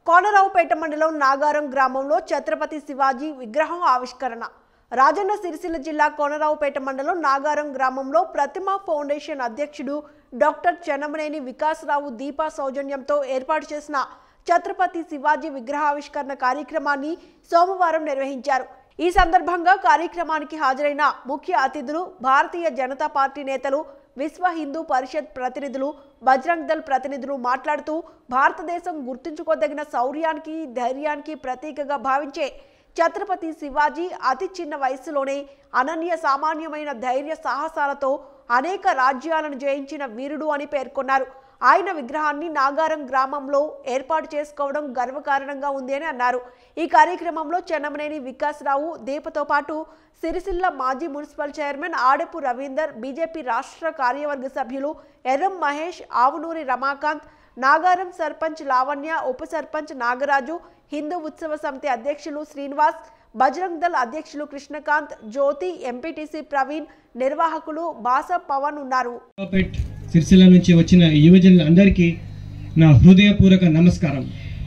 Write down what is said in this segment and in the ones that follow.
కోనరావుపేట మండలం నాగారం గ్రామంలో ఛత్రపతి శివాజీ విగ్రహం ఆవిష్కరణ రాజన్న సిరిసిల్ల జిల్లా కోనరావుపేట మండలం నాగారం గ్రామంలో ప్రతిమ ఫౌండేషన్ అధ్యక్షుడు డాక్టర్ చెన్నమనేని వికాసరావు దీపా సౌజన్యంతో ఏర్పాటు చేసిన ఛత్రపతి శివాజీ విగ్రహావిష్కరణ కార్యక్రమాన్ని సోమవారం నిర్వహించారు ఈ సందర్భంగా కార్యక్రమానికి హాజరైన ముఖ్య అతిథులు భారతీయ జనతా పార్టీ నేతలు విశ్వ హిందూ పరిషత్ ప్రతినిధులు బజరంగ్ దళ్ ప్రతినిధులు మాట్లాడుతూ భారతదేశం గుర్తుంచుకోదగిన శౌర్యానికి ధైర్యానికి ప్రతీకగా భావించే ఛత్రపతి శివాజీ అతి చిన్న వయసులోనే అనన్య సామాన్యమైన ధైర్య సాహసాలతో అనేక రాజ్యాలను జయించిన వీరుడు అని పేర్కొన్నారు ఆయన విగ్రహాన్ని నాగారం గ్రామంలో ఏర్పాటు చేసుకోవడం గర్వకారణంగా ఉంది అని అన్నారు ఈ కార్యక్రమంలో చెన్నమనేని వికాసరావు దీపతో పాటు సిరిసిల్ల మాజీ municipal chairman Adapu Ravinder BJP రాష్ట్ర కార్యవర్గ సభ్యులు ఎర్రం మహేష్ ఆవునూరి రమాకాంత్ నాగారం సర్పంచ్ లావణ్య ఉప సర్పంచ్ నాగరాజు హిందూ ఉత్సవ సమితి అధ్యక్షులు శ్రీనివాస్ బజరంగ్ దళ్ అధ్యక్షులు కృష్ణకాంత్ జ్యోతి ఎంపీటీసీ ప్రవీణ్ నిర్వాహకులు బాస పవన్ ఉన్నారు పేట్ సిరిసిల్ల నుంచి వచ్చిన యువజనులందరికీ నా హృదయపూర్వక నమస్కారం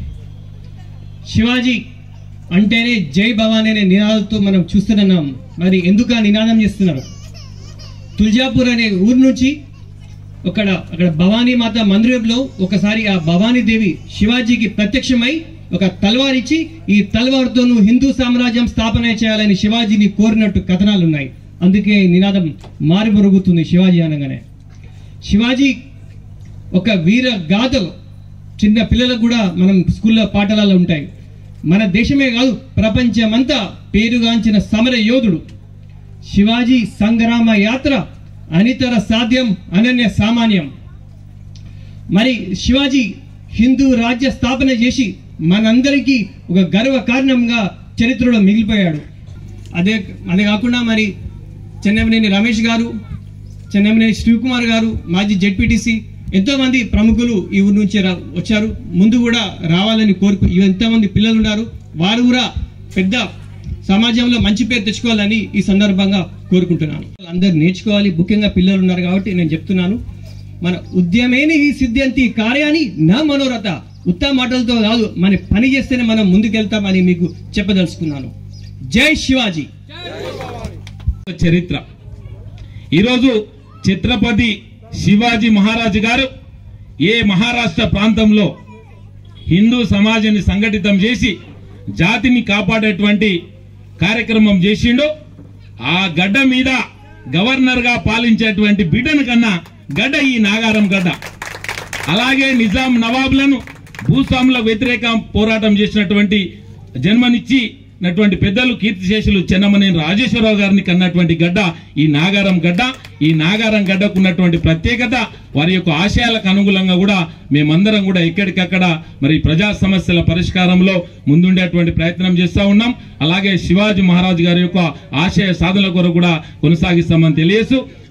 శివాజీ అంటేనే జై భవానీ అనే నినాదంతో మనం చూస్తున్నాం మరి ఎందుకు ఆ నినాదం చేస్తున్నారు తుల్జాపూర్ అనే ఊరు నుంచి అక్కడ అక్కడ భవానీ మాత మందిరంలో ఒకసారి ఆ భవానీ దేవి శివాజీకి ప్రత్యక్షమై ఒక తల్వార్ ఇచ్చి ఈ తల్వార్తో నువ్వు హిందూ సామ్రాజ్యం స్థాపన చేయాలని శివాజీని కోరినట్టు కథనాలు ఉన్నాయి అందుకే ఈ నినాదం మారుమరుగుతుంది శివాజీ అనగానే శివాజీ ఒక వీర గాథలు చిన్న పిల్లలకు కూడా మనం స్కూల్లో పాఠాలలో ఉంటాయి మన దేశమే కాదు ప్రపంచమంతా పేరుగాంచిన సమర యోధుడు శివాజీ సంగ్రామ యాత్ర అనితర సాధ్యం అనన్య సామాన్యం మరి శివాజీ హిందూ రాజ్య స్థాపన చేసి మనందరికీ ఒక గర్వ కారణంగా చరిత్రలో మిగిలిపోయాడు అదే అదే కాకుండా మరి చెన్నమనేని రమేష్ గారు చెన్నమనేని శివకుమార్ గారు మాజీ జెడ్పీటీసీ ఎంతో మంది ప్రముఖులు ఈ ఊరు నుంచి రా- వచ్చారు ముందు కూడా రావాలని కోరుకు ఎంతో మంది పిల్లలు ఉన్నారు వారు కూడా పెద్ద సమాజంలో మంచి పేరు తెచ్చుకోవాలని ఈ సందర్భంగా కోరుకుంటున్నాను అందరు నేర్చుకోవాలి ముఖ్యంగా పిల్లలు ఉన్నారు కాబట్టి నేను చెప్తున్నాను మన ఉద్యమేని ఈ సిద్ధ్యంతి కార్యాన్ని నా మనోరథ ఉత్తమ మాటలతో కాదు మన పని చేస్తేనే మనం ముందుకెళ్తామని మీకు చెప్పదలుచుకున్నాను జై శివాజీ చరిత్ర ఈరోజు ఛత్రపతి శివాజీ మహారాజు గారు ఏ మహారాష్ట్ర ప్రాంతంలో హిందూ సమాజాన్ని సంఘటితం చేసి జాతిని కాపాడేటువంటి కార్యక్రమం చేసిండో ఆ గడ్డ మీద గవర్నర్ గా పాలించేటువంటి బిడ్డను కన్నా గడ్డ ఈ నాగారం గడ్డ అలాగే నిజాం నవాబులను భూస్వాముల వ్యతిరేక పోరాటం చేసినటువంటి జన్మనిచ్చినటువంటి పెద్దలు కీర్తిశేషులు చెన్నమనేని రాజేశ్వరరావు గారిని కన్నటువంటి గడ్డ ఈ నాగారం గడ్డ ఈ నాగారం గడ్డకు ఉన్నటువంటి ప్రత్యేకత వారి యొక్క ఆశయాలకు అనుగుణంగా కూడా మేమందరం కూడా ఎక్కడికక్కడ మరి ప్రజా సమస్యల పరిష్కారంలో ముందుండేటువంటి ప్రయత్నం చేస్తా ఉన్నాం అలాగే శివాజీ మహారాజు గారి యొక్క ఆశయ సాధనల కొరకు కూడా కొనసాగిస్తామని తెలియజేస్తూ